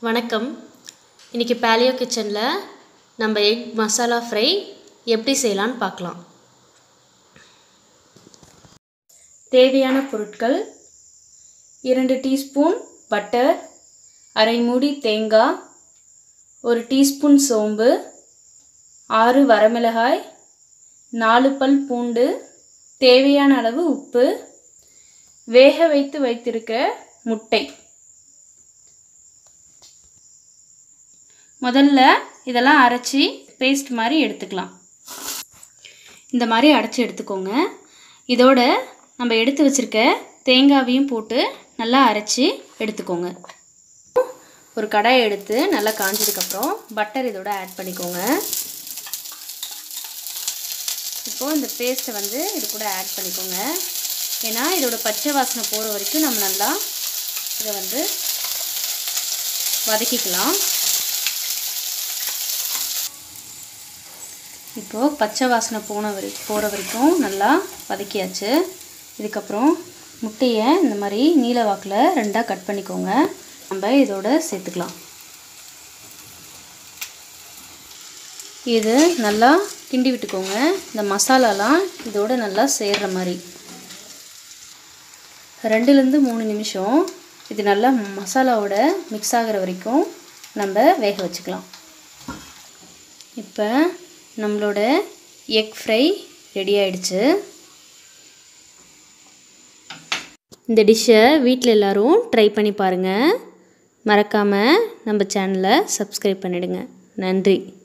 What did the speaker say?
வணக்கம் இன்றைக்கி பேலியோ கிச்சனில் நம்ம எக் மசாலா ஃப்ரை எப்படி செய்யலான்னு பார்க்கலாம் தேவையான பொருட்கள் இரண்டு டீஸ்பூன் பட்டர் அரை மூடி தேங்காய் ஒரு டீஸ்பூன் சோம்பு ஆறு வரமிளகாய் நாலு பல் பூண்டு தேவையான அளவு உப்பு வேக வைத்து வைத்திருக்க முட்டை முதல்ல இதெல்லாம் அரைச்சி பேஸ்ட் மாதிரி எடுத்துக்கலாம் இந்த மாதிரி அரைச்சி எடுத்துக்கோங்க இதோட நம்ம எடுத்து வச்சுருக்க தேங்காவையும் போட்டு நல்லா அரைச்சி எடுத்துக்கோங்க ஒரு கடாயை எடுத்து நல்லா காஞ்சதுக்கப்புறம் பட்டர் இதோட ஆட் பண்ணிக்கோங்க இப்போது இந்த பேஸ்ட்டை வந்து இது கூட ஆட் பண்ணிக்கோங்க ஏன்னா இதோட பச்சை வாசனை போகிற வரைக்கும் நம்ம நல்லா இதை வந்து வதக்கிக்கலாம் இப்போது பச்சை வாசனை போன வரை போகிற வரைக்கும் நல்லா வதக்கியாச்சு இதுக்கப்புறம் முட்டையை இந்த மாதிரி நீல வாக்கில் ரெண்டாக கட் பண்ணிக்கோங்க நம்ம இதோட சேர்த்துக்கலாம் இது நல்லா கிண்டி விட்டுக்கோங்க இந்த மசாலாலாம் இதோட நல்லா சேர்கிற மாதிரி ரெண்டுலேருந்து மூணு நிமிஷம் இது நல்லா மசாலாவோட மிக்ஸ் ஆகிற வரைக்கும் நம்ம வேக வச்சுக்கலாம் இப்போ நம்மளோட எக் ஃப்ரை ரெடி ஆயிடுச்சு இந்த டிஷ்ஷை வீட்டில் எல்லோரும் ட்ரை பண்ணி பாருங்கள் மறக்காமல் நம்ம சேனலை சப்ஸ்கிரைப் பண்ணிடுங்க நன்றி